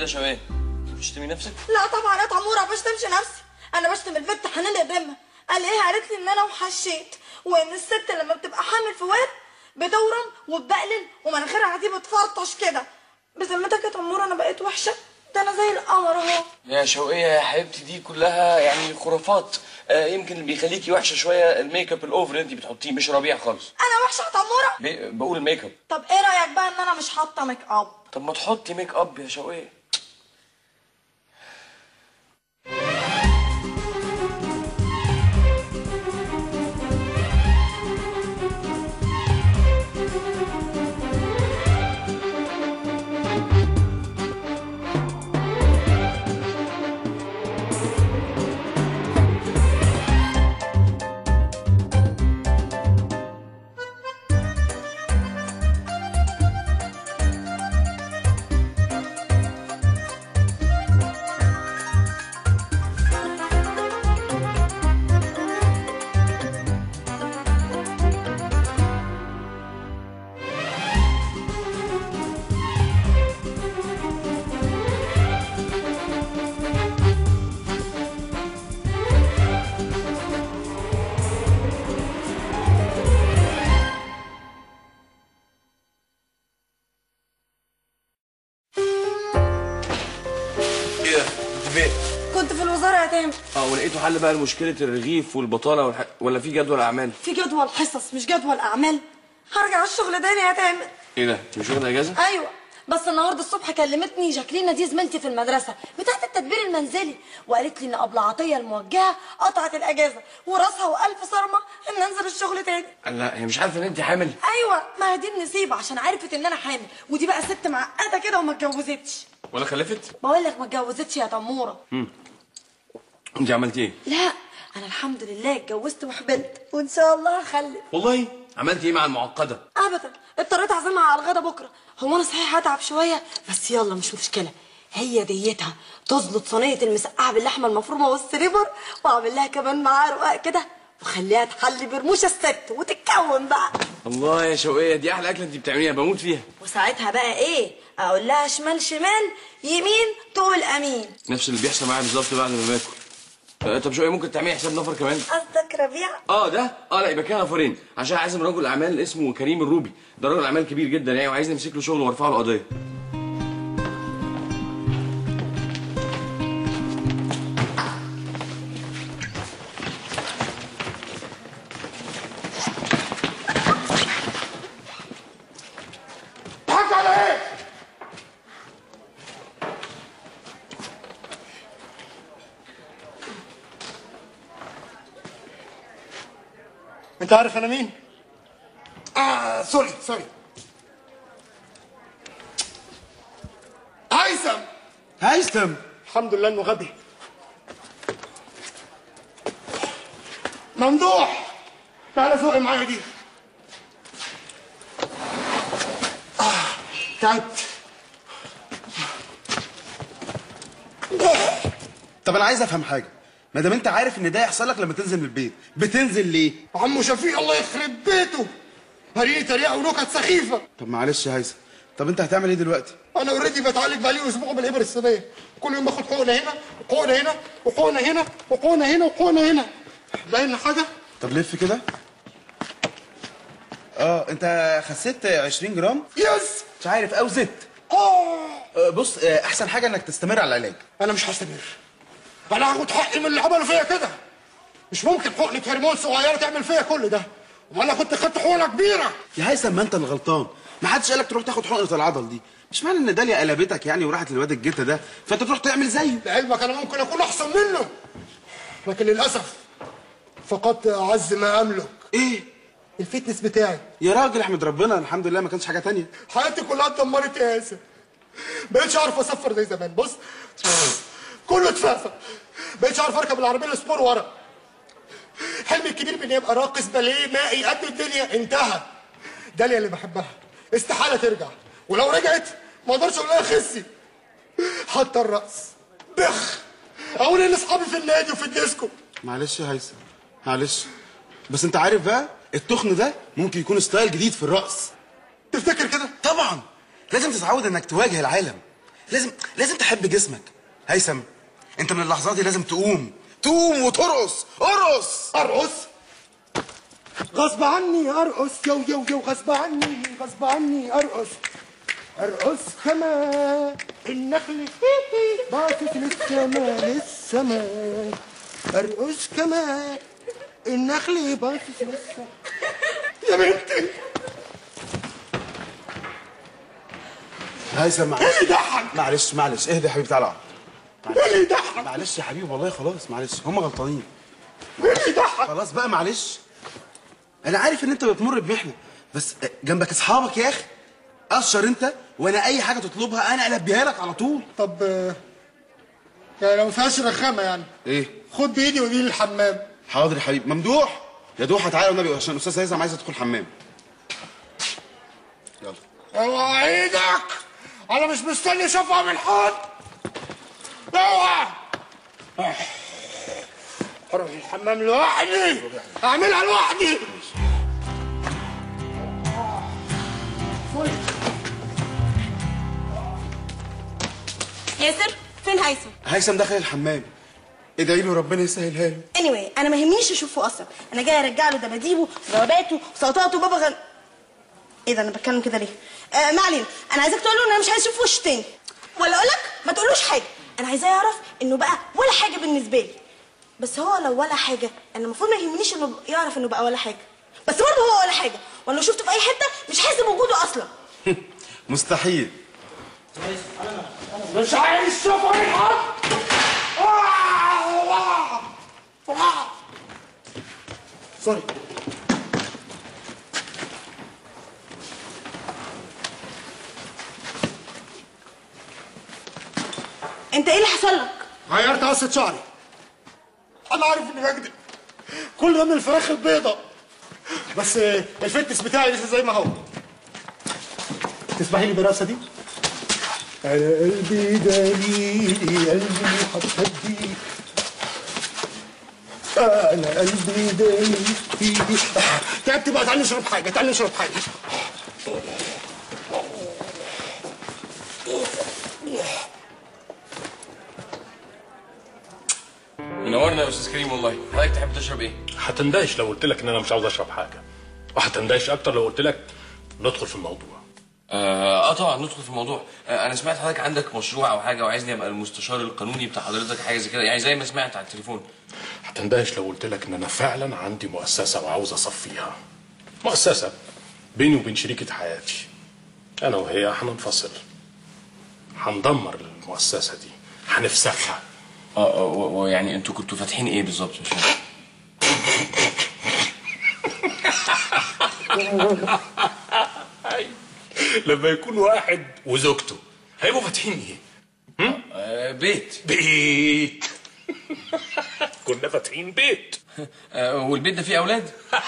ده شويه انت بتشتمي نفسك لا طبعا يا تموره بشتمش نفسي انا بشتم البت حنان الرمه قال ايه قالت لي ان انا وحشيت وان الست لما بتبقى حامل في واد بتورم وتبقلل ومناخيرها دي بتفرطش كده بذمتك يا تموره انا بقيت وحشه ده انا زي القمر اهو يا شوقية يا حبيبتي دي كلها يعني خرافات آه يمكن اللي بيخليكي وحشه شويه الميك اب الاوفر اللي انت بتحطيه مش ربيع خالص انا وحشه يا تموره بي- بقول الميك اب طب ايه رايك بقى ان انا مش حاطه ميك اب طب ما تحطي ميك اب يا شوقية ايه ده؟ انت فين؟ كنت في الوزاره يا تامر اه ولقيتوا حل بقى لمشكله الرغيف والبطاله والح... ولا في جدول اعمال؟ في جدول حصص مش جدول اعمال هرجع الشغل تاني يا تامر ايه ده؟ انت مش واخده اجازه؟ ايوه بس النهارده الصبح كلمتني جاكلينا دي زميلتي في المدرسه بتاعه التدبير المنزلي وقالت لي ان ابله عطيه الموجهه قطعت الاجازه وراسها والف صرمه ان انزل الشغل تاني لا هي مش عارفه ان انت حامل ايوه ما هي دي النصيبه عشان عرفت ان انا حامل ودي بقى ست معقده كده وما اتجوزتش ولا خلفت؟ بقول لك ما اتجوزتش يا تموره انت عملتي ايه؟ لا انا الحمد لله اتجوزت وحبلت وان شاء الله هخلف والله عملتي ايه مع المعقده؟ ابدا اضطريت اعزمها على الغدا بكره هو انا صحيح هتعب شويه بس يلا مش مشكله هي ديتها تظبط صينيه المسقعه باللحمه المفرومه والسليبر واعمل لها كمان معاها رقاق كده وخليها تحلي برموش الست وتتكون بقى الله يا شوقية دي احلى اكله انت بتعمليها بموت فيها وساعتها بقى ايه اقول لها شمال شمال يمين تقول امين نفس اللي بيحصل معايا بالظبط بعد ما باكل آه، طب شويه ممكن تعملي حساب نفر كمان قصدك ربيع اه ده اه لا يبقى كده نفرين عشان عازم رجل اعمال اسمه كريم الروبي ده رجل اعمال كبير جدا يعني وعايز نمسك له شغل وارفع له قضيه حق على ايه؟ انت عارف انا مين؟ اه سوري سوري هيثم هيثم الحمد لله انه غبي ممدوح تعالى فوق معايا دي آه، تعبت طب انا عايز افهم حاجه ما دام انت عارف ان ده يحصل لك لما تنزل من البيت بتنزل ليه عمو شفيق الله يخرب بيته هريني تريقه ونكت سخيفه طب معلش يا هيثم طب انت هتعمل ايه دلوقتي انا اوريدي بتعالج بقالي اسبوع بالابر السبيه كل يوم باخد حقنه هنا وحقنه هنا وحقنه هنا وحقنه هنا وحقنه هنا باين حاجه طب لف كده اه انت خسيت 20 جرام يس مش عارف او زدت اه آه، بص آه، احسن حاجه انك تستمر على العلاج انا مش هستمر انا هاخد حقي من اللي عملوا فيا كده مش ممكن حقنه هرمون صغيره تعمل فيا كل ده ولا كنت خدت حقنه كبيره يا هيثم ما انت اللي غلطان ما حدش قالك تروح تاخد حقنه العضل دي مش معنى ان داليا قلبتك يعني وراحت للواد الجته ده فانت تروح تعمل زيه لعلمك انا ممكن اكون احسن منه لكن للاسف فقدت اعز ما املك ايه الفتنس بتاعي يا راجل احمد ربنا الحمد لله ما كانش حاجه تانية حياتي كلها اتدمرت يا ياسر بقيتش اعرف اسفر زي زمان بص كله اتفافى بقيتش اعرف اركب العربيه السبور ورا حلمي الكبير باني ابقى راقص باليه مائي قد الدنيا انتهى داليا اللي بحبها استحاله ترجع ولو رجعت ما اقدرش اقول لها خسي حتى الرقص بخ اقول ان اصحابي في النادي وفي الديسكو معلش يا هيثم معلش بس انت عارف بقى التخن ده ممكن يكون ستايل جديد في الرقص تفتكر كده طبعا لازم تتعود انك تواجه العالم لازم لازم تحب جسمك هيثم انت من اللحظات دي لازم تقوم تقوم وترقص ارقص ارقص غصب عني ارقص يو يو يو غصب عني غصب عني ارقص ارقص كما النخل باصص للسما للسما ارقص كما النخل باصص للسما يا بنتي هيثم معلش يضحك معلش معلش اهدى يا حبيبي تعالى اقعد. ايه اللي يضحك معلش يا حبيبي والله خلاص معلش هم غلطانين ايه اللي يضحك خلاص بقى معلش انا عارف ان انت بتمر بمحنه بس جنبك اصحابك يا اخي قشر انت وانا اي حاجه تطلبها انا البيها لك على طول طب آه، يعني لو ما فيهاش رخامه يعني ايه خد بايدي ودي للحمام حاضر يا حبيبي ممدوح يا دوحه تعالى والنبي عشان الاستاذ هيثم عايز يدخل حمام يلا اوعى ايدك انا مش مستني اشوفها من حد اوعى اروح الحمام لوحدي اعملها لوحدي ياسر فين هيثم هيثم دخل الحمام ادعي له ربنا يسهلها له anyway انا ما يهمنيش اشوفه اصلا انا جاي ارجع له دباديبه جواباته سلطاته بابا غن ايه ده انا بتكلم كده ليه آه ما علينا انا عايزاك تقول له ان انا مش عايز اشوف وش تاني ولا اقول لك ما تقولوش حاجه انا عايزاه يعرف انه بقى ولا حاجه بالنسبه لي بس هو لو ولا حاجه انا المفروض ما يهمنيش انه يعرف انه بقى ولا حاجه بس برضه هو ولا حاجه وانا لو شفته في اي حته مش حاسس بوجوده اصلا مستحيل مش عايز اشوفها من حد آه، آه، آه. سوري انت ايه اللي حصل لك غيرت قصة شعري انا عارف اني بكذب كل ده من الفراخ البيضة بس آه، الفتنس بتاعي لسه زي ما هو تسمحي لي بالرقصة دي انا قلبي دليلي قلبي حبيبي انا قلبي دليلي تعبت بقى تعالي نشرب حاجة تعالي نشرب حاجة منورنا يا استاذ كريم والله حضرتك تحب تشرب ايه؟ هتندهش لو قلت لك ان انا مش عاوز اشرب حاجه وهتندهش اكتر لو قلت لك ندخل في الموضوع آه, اه طبعا ندخل في الموضوع آه انا سمعت حضرتك عندك مشروع او حاجه وعايزني ابقى المستشار القانوني بتاع حضرتك حاجه زي كده يعني زي ما سمعت على التليفون هتندهش لو قلت لك ان انا فعلا عندي مؤسسه وعاوز اصفيها مؤسسه بيني وبين شريكه حياتي انا وهي هننفصل هندمر المؤسسه دي هنفسخها اه آه، و- ويعني انتوا كنتوا فاتحين ايه بالظبط مش فاهم لما يكون واحد وزوجته هيبقوا فاتحين ايه آه بيت بيت كنا فاتحين بيت آه والبيت ده فيه اولاد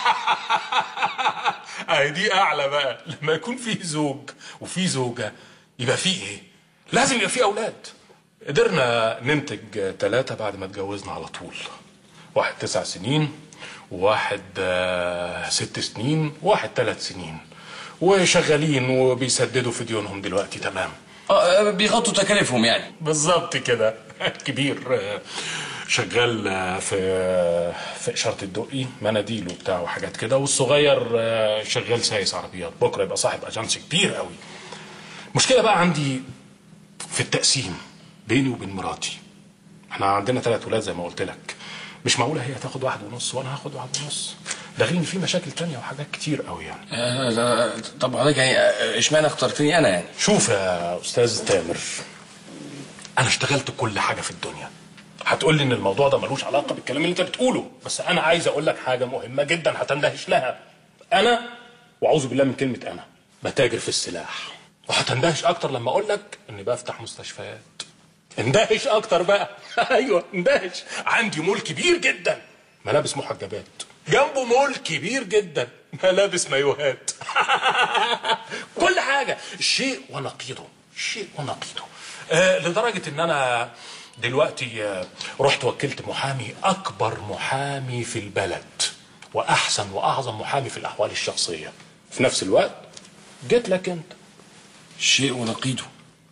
اهي دي اعلى بقى لما يكون فيه زوج وفيه زوجه يبقى فيه ايه لازم يبقى فيه اولاد قدرنا ننتج ثلاثة بعد ما اتجوزنا على طول واحد تسع سنين وواحد آه، ست سنين وواحد ثلاث سنين وشغالين وبيسددوا في ديونهم دلوقتي تمام اه آه، بيغطوا تكاليفهم يعني بالظبط كده كبير آه، شغال آه، في في اشاره الدقي مناديل وبتاع وحاجات كده والصغير آه، شغال سايس عربيات بكره يبقى صاحب اجنس كبير قوي المشكله بقى عندي في التقسيم بيني وبين مراتي احنا عندنا ثلاث ولاد زي ما قلت لك مش معقوله هي تاخد واحد ونص وانا هاخد واحد ونص ده غير ان في مشاكل تانية وحاجات كتير قوي يعني آه لا، طب حضرتك يعني آه، اشمعنى اخترتني انا يعني شوف يا استاذ تامر انا اشتغلت كل حاجه في الدنيا هتقول لي ان الموضوع ده ملوش علاقه بالكلام اللي انت بتقوله بس انا عايز اقول لك حاجه مهمه جدا هتندهش لها انا واعوذ بالله من كلمه انا بتاجر في السلاح وهتندهش اكتر لما اقول لك اني بفتح مستشفيات اندهش اكتر بقى ايوه اندهش عندي مول كبير جدا ملابس محجبات جنبه مول كبير جدا ملابس مايوهات كل حاجه شيء ونقيضه شيء ونقيضه آه لدرجه ان انا دلوقتي آه رحت وكلت محامي اكبر محامي في البلد واحسن واعظم محامي في الاحوال الشخصيه في نفس الوقت جيت لك انت شيء ونقيضه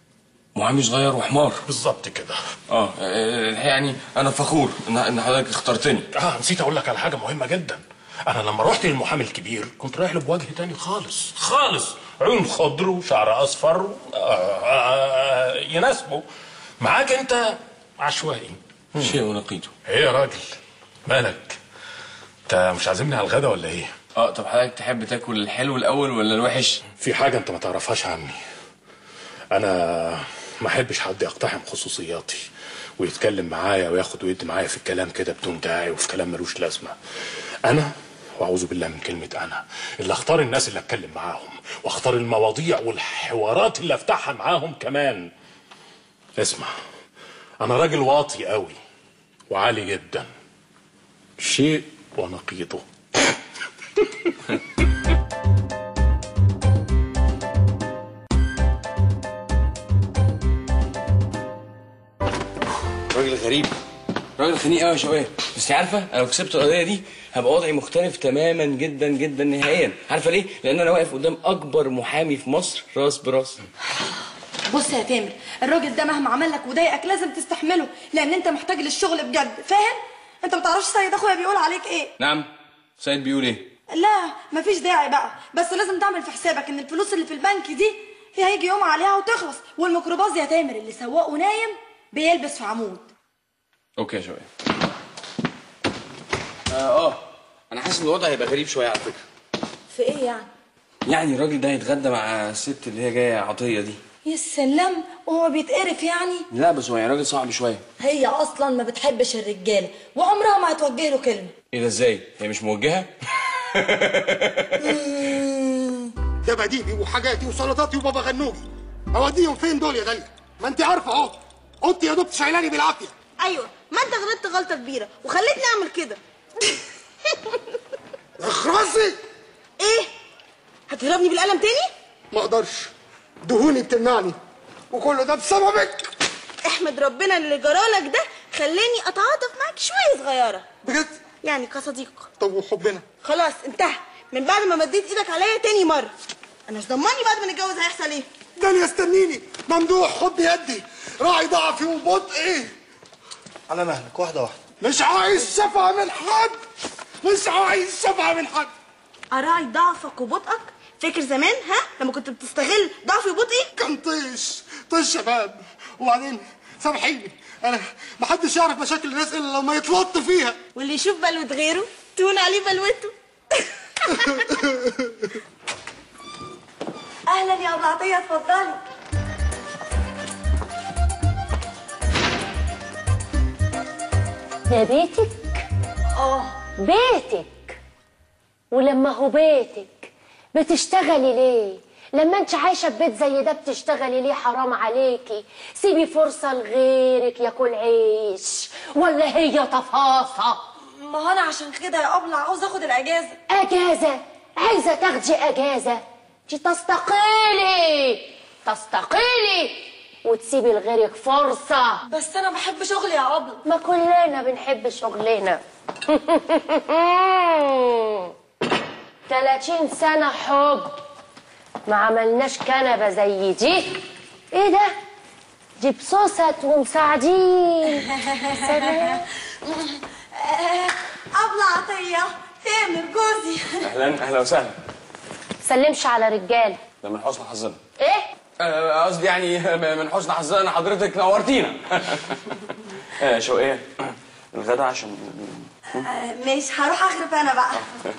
محامي صغير وحمار بالظبط كده اه آه، يعني انا فخور ان ان حضرتك اخترتني اه نسيت اقول لك على حاجه مهمه جدا انا لما رحت للمحامي الكبير كنت رايح له بوجه تاني خالص خالص عيون خضر وشعر اصفر آه آه يناسبه معاك انت عشوائي شيء ونقيته ايه يا راجل مالك انت مش عازمني على الغدا ولا ايه اه طب حضرتك تحب تاكل الحلو الاول ولا الوحش في حاجه انت ما تعرفهاش عني انا ما احبش حد يقتحم خصوصياتي ويتكلم معايا وياخد ويدي معايا في الكلام كده بدون داعي وفي كلام ملوش لازمه انا واعوذ بالله من كلمه انا اللي اختار الناس اللي اتكلم معاهم واختار المواضيع والحوارات اللي افتحها معاهم كمان اسمع انا راجل واطي قوي وعالي جدا شيء ونقيضه راجل غريب راجل خنيق قوي يا شوقية بس عارفه انا لو كسبت القضيه دي هبقى وضعي مختلف تماما جدا جدا نهائيا عارفه ليه لان انا واقف قدام اكبر محامي في مصر راس براس بص يا تامر الراجل ده مهما عمل لك وضايقك لازم تستحمله لان انت محتاج للشغل بجد فاهم انت ما تعرفش سيد اخويا بيقول عليك ايه نعم سيد بيقول ايه لا مفيش داعي بقى بس لازم تعمل في حسابك ان الفلوس اللي في البنك دي في هيجي يوم عليها وتخلص والميكروباص يا تامر اللي سواقه نايم بيلبس في عمود اوكي يا شوقية اه اه انا حاسس ان الوضع هيبقى غريب شويه على فكره في ايه يعني يعني الراجل ده هيتغدى مع الست اللي هي جايه عطيه دي يا سلام وهو بيتقرف يعني لا بس هو يعني راجل صعب شويه هي اصلا ما بتحبش الرجاله وعمرها ما هتوجه له كلمه ايه ده ازاي هي مش موجهه دباديبي وحاجاتي وسلطاتي وبابا غنوجي اوديهم فين دول يا داليا ما انت عارفه اهو اوضتي يا دوب شايلاني بالعافيه ايوه ما انت غلطت غلطه كبيره وخليتني اعمل كده اخرسي ايه هتضربني بالقلم تاني ما اقدرش دهوني بتمنعني وكل ده بسببك احمد ربنا اللي جرالك ده خلاني اتعاطف معاك شويه صغيره بجد يعني كصديق طب وحبنا خلاص انتهى من بعد ما مديت ايدك عليا تاني مره انا مش ضمني بعد ما نتجوز هيحصل ايه داليا استنيني ممدوح خد بيدي راعي ضعفي وبطئي على مهلك واحده واحده مش عايز شفعة من حد مش عايز شفعة من حد اراعي ضعفك وبطئك فاكر زمان ها لما كنت بتستغل ضعفي وبطئي كان طيش طيش شباب وبعدين سامحيني انا محدش يعرف مشاكل الناس الا لما يتلط فيها واللي يشوف بلوة غيره تهون عليه بلوته اهلا يا ابو عطيه اتفضلي ده بيتك؟ اه بيتك ولما هو بيتك بتشتغلي ليه؟ لما انت عايشة في بيت زي ده بتشتغلي ليه حرام عليكي سيبي فرصة لغيرك ياكل عيش ولا هي تفاصة ما هو انا عشان كده يا ابله عاوز اخد الاجازه اجازة عايزة تاخدي اجازة دي تستقيلي تستقيلي وتسيبي لغيرك فرصة بس انا بحب شغلي يا ابله ما كلنا بنحب شغلنا 30 سنة حب ما عملناش كنبة زي دي ايه ده دي بصوصت ومساعدين سلام ابله عطيه تامر جوزي اهلا اهلا وسهلا سلمش على رجال ده من حسن حظنا ايه آه، قصدي يعني من حسن حظنا حضرتك نورتينا آه، شوقية الغدا عشان آه، مش هروح اغرب انا بقى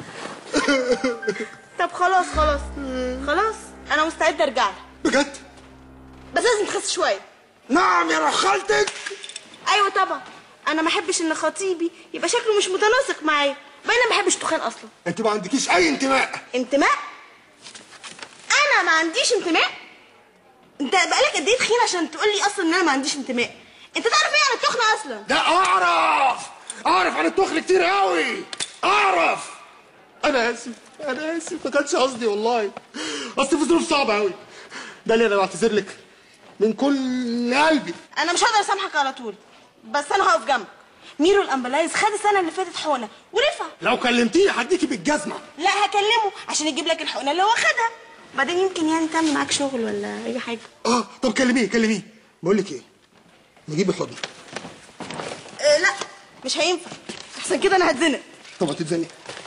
طب خلاص خلاص خلاص انا مستعده ارجع لك بجد بس لازم تخس شويه نعم يا روح خالتك ايوه طبعا انا ما احبش ان خطيبي يبقى شكله مش متناسق معايا باين انا ما بحبش التخان اصلا انت ما عندكيش اي انتماء انتماء انا ما عنديش انتماء انت بقالك قد ايه تخين عشان تقول لي اصلا ان انا ما عنديش انتماء انت تعرف ايه عن التخنه اصلا لا اعرف اعرف عن التخن كتير قوي اعرف انا اسف انا اسف ما كانش قصدي والله اصل في ظروف صعبه قوي ده اللي انا بعتذر لك من كل قلبي انا مش هقدر اسامحك على طول بس انا هقف جنبك ميرو الامبلايز خد السنه اللي فاتت حقنه ونفع لو كلمتيه هديكي بالجزمه لا هكلمه عشان يجيب لك الحقنه اللي هو خدها بعدين يمكن يعني تعمل معاك شغل ولا اي حاجه اه طب كلميه كلميه بقول لك ايه نجيب الحضن آه لا مش هينفع احسن كده انا هتزنق طب ما تتزنق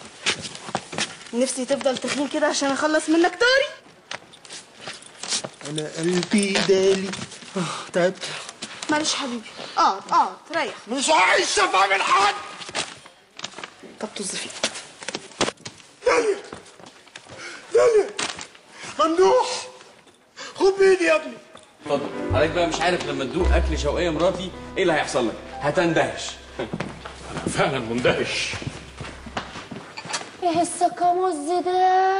نفسي تفضل تخين كده عشان اخلص منك طاري انا قلبي دالي آه، تعبت معلش حبيبي اه اه تريح مش عايز افهم من حد طب طز فيه داليا داليا ممدوح خد بايدي يا ابني اتفضل حضرتك بقى مش عارف لما تدوق اكل شوقيه مراتي ايه اللي هيحصل لك هتندهش فعلا مندهش ايه السكاموز ده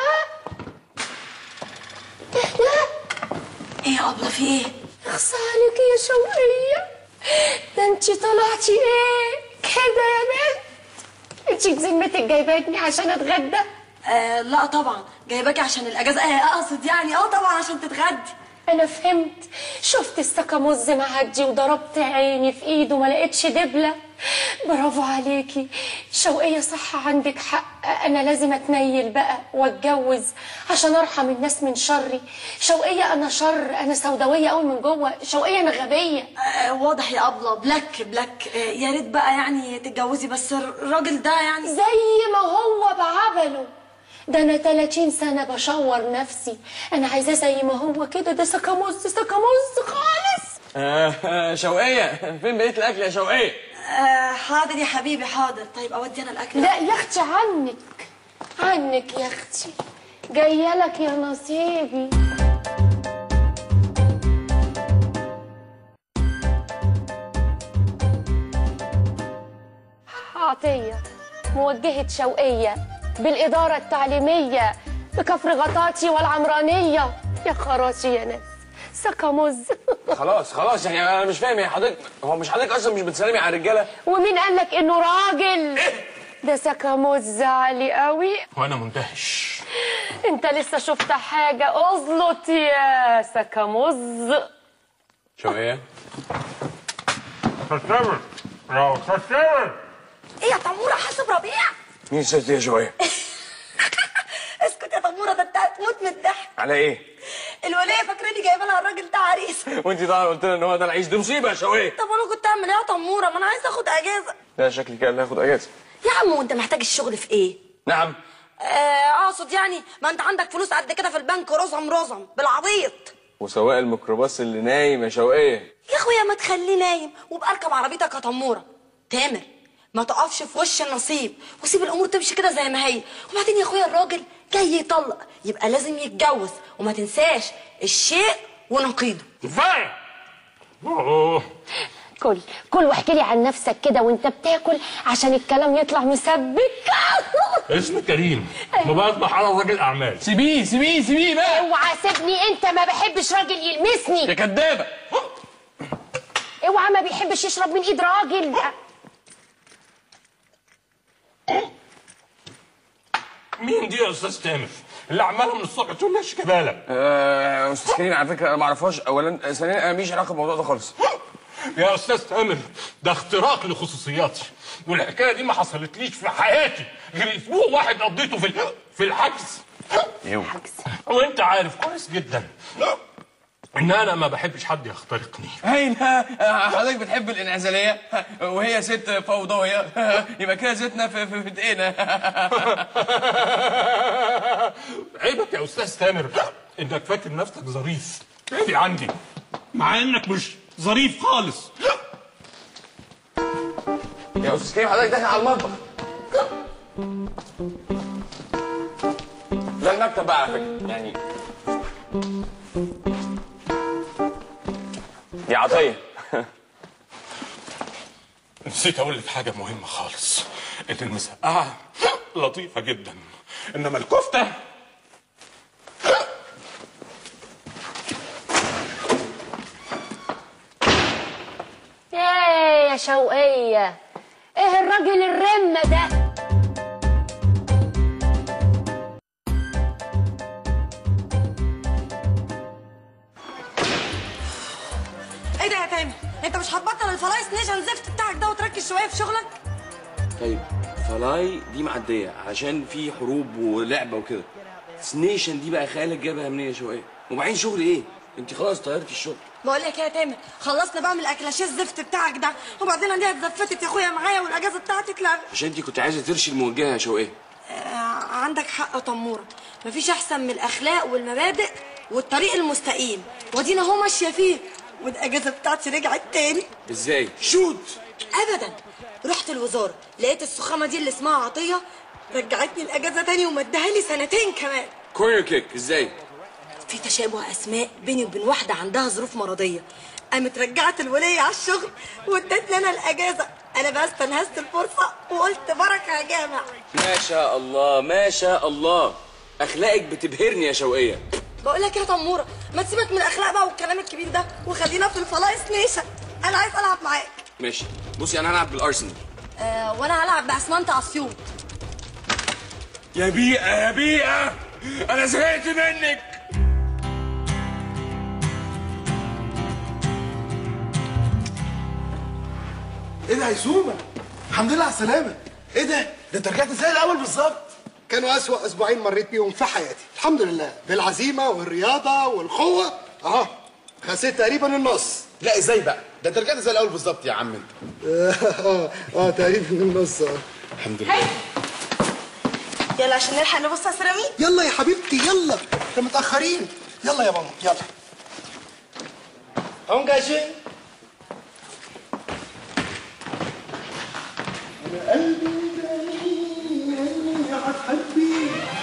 ايه ده ايه يا ابله في ايه اخصى عليك يا شوقية ده انت طلعتي ايه كده يا بنت انت بذمتك جايباني عشان اتغدى آه لا طبعا جايباكي عشان الاجازه آه اقصد يعني اه طبعا عشان تتغدي انا فهمت شفت السكاموز معدي وضربت عيني في ايده ما لقيتش دبله برافو عليكي شوقية صح عندك حق انا لازم اتنيل بقى واتجوز عشان ارحم الناس من شري شوقية انا شر انا سوداوية قوي من جوه شوقية انا غبية آه واضح يا ابله بلاك بلاك آه يا ريت بقى يعني تتجوزي بس الراجل ده يعني زي ما هو بعبله ده انا 30 سنة بشور نفسي انا عايزاه زي ما هو كده ده سكاموز سكاموز خالص آه آه، شوقيه فين بقيه الاكل يا شوقيه آه حاضر يا حبيبي حاضر طيب اودي انا الاكل لا يا اختي عنك عنك يا اختي جايه لك يا نصيبي عطية موجهة شوقية بالإدارة التعليمية بكفر غطاتي والعمرانية يا خراشي يا ناس سكاموز خلاص خلاص يعني انا مش فاهم يا حضرتك هو مش حضرتك اصلا مش بتسلمي على الرجاله ومين قال لك انه راجل ده سكاموز عالي قوي وانا مندهش انت لسه شفت حاجة ازلط يا سكاموز شوقيه تستمر يا تستمر ايه يا تموره حاسب ربيع مين الست دي يا شوقيه اسكت يا تموره ده انت هتموت من الضحك على ايه الوليه فاكراني جايبه لها الراجل ده عريس وانت طبعا قلت لنا ان هو ده العيش دي مصيبه يا شوقيه طب انا كنت اعمل ايه يا تموره ما انا عايزه اخد اجازه لا شكلي كده اللي هاخد اجازه يا عم وانت محتاج الشغل في ايه نعم آه، اقصد يعني ما انت عندك فلوس قد كده في البنك رزم رزم بالعبيط وسواق الميكروباص اللي نايم يا شوقيه يا اخويا ما تخليه نايم وابقى اركب عربيتك يا تموره تامر ما تقفش في وش النصيب وسيب الامور تمشي كده زي ما هي وبعدين يا اخويا الراجل جاي يطلق يبقى لازم يتجوز وما تنساش الشيء ونقيضه كفايه اوه كل كل واحكي لي عن نفسك كده وانت بتاكل عشان الكلام يطلع مسبك اسم كريم وبصبح على راجل اعمال سيبيه سيبيه سيبيه بقى اوعى سيبني انت ما بحبش راجل يا يلمسني كدابه اوعى ما بيحبش يشرب من ايد راجل مين دي يا استاذ تامر اللي عماله من الصبح تقول لي شكبالك آه، استاذ كريم على فكره انا ما اعرفهاش اولا ثانيا انا ماليش علاقه بالموضوع ده خالص يا استاذ تامر ده اختراق لخصوصياتي والحكايه دي ما حصلتليش في حياتي غير اسبوع واحد قضيته في ال- في الحجز يو وانت عارف كويس جدا ان انا ما بحبش حد يخترقني هينا حضرتك بتحب الانعزاليه وهي ست فوضويه يبقى كده زيتنا في في, في دقيقنا عيبك يا استاذ تامر انك فاكر نفسك ظريف ابعد عندي مع انك مش ظريف خالص يا استاذ كريم حضرتك داخل على المطبخ ده المكتب بقى على فكره يعني يا عطيه نسيت اقول لك حاجه مهمه خالص ان المسقعه لطيفه جدا انما الكفته ايه يا شوقية ايه الراجل الرمة ده ايه ده يا تامر انت مش هتبطل الفلايس نيشن زفت بتاعك ده وتركز شويه في شغلك طيب فلاي دي معديه عشان في حروب ولعبه وكده سنيشن دي بقى خيالك جابها منين يا شوقية وبعدين شغل ايه انت خلاص طيرتي الشغل بقول لك ايه يا تامر خلصنا بقى من الاكلاشيه الزفت بتاعك ده وبعدين انا اتزفتت يا اخويا معايا والاجازه بتاعتي اتلغت عشان انت كنت عايزه ترشي الموجهه يا شوقية آه عندك حق يا تموره مفيش احسن من الاخلاق والمبادئ والطريق المستقيم وادينا اهو ماشيه فيه والاجازه بتاعتي رجعت تاني ازاي شوت ابدا رحت الوزاره لقيت السخامه دي اللي اسمها عطيه رجعتني الاجازه تاني ومديها لي سنتين كمان كورنر كيك ازاي في تشابه اسماء بيني وبين واحده عندها ظروف مرضيه قامت رجعت الوليه على الشغل وادتني انا الاجازه انا بقى استنهزت الفرصه وقلت بركه يا جامع ما شاء الله ما شاء الله اخلاقك بتبهرني يا شوقية بقول لك يا تموره ما تسيبك من الاخلاق بقى والكلام الكبير ده وخلينا في الفلايس نيشن انا عايز العب معاك ماشي بصي انا هلعب بالارسنال آه وانا هلعب باسمنت اسيوط يا بيئة يا بيئة انا زهقت منك ايه ده يا هيسومه الحمد لله على السلامه ايه ده ده انت رجعت زي الاول بالظبط كانوا أسوأ أسبوعين مريت بيهم في حياتي الحمد لله بالعزيمة والرياضة والقوة أهو خسيت تقريبا النص لا ازاي بقى ده انت رجعت زي الاول بالظبط يا عم انت اه اه تقريبا النص اه الحمد لله يلا عشان نلحق نبص على السيراميك يلا يا حبيبتي يلا احنا متأخرين يلا يا ماما يلا انجاجي انا قلبي جميل يا حبيبي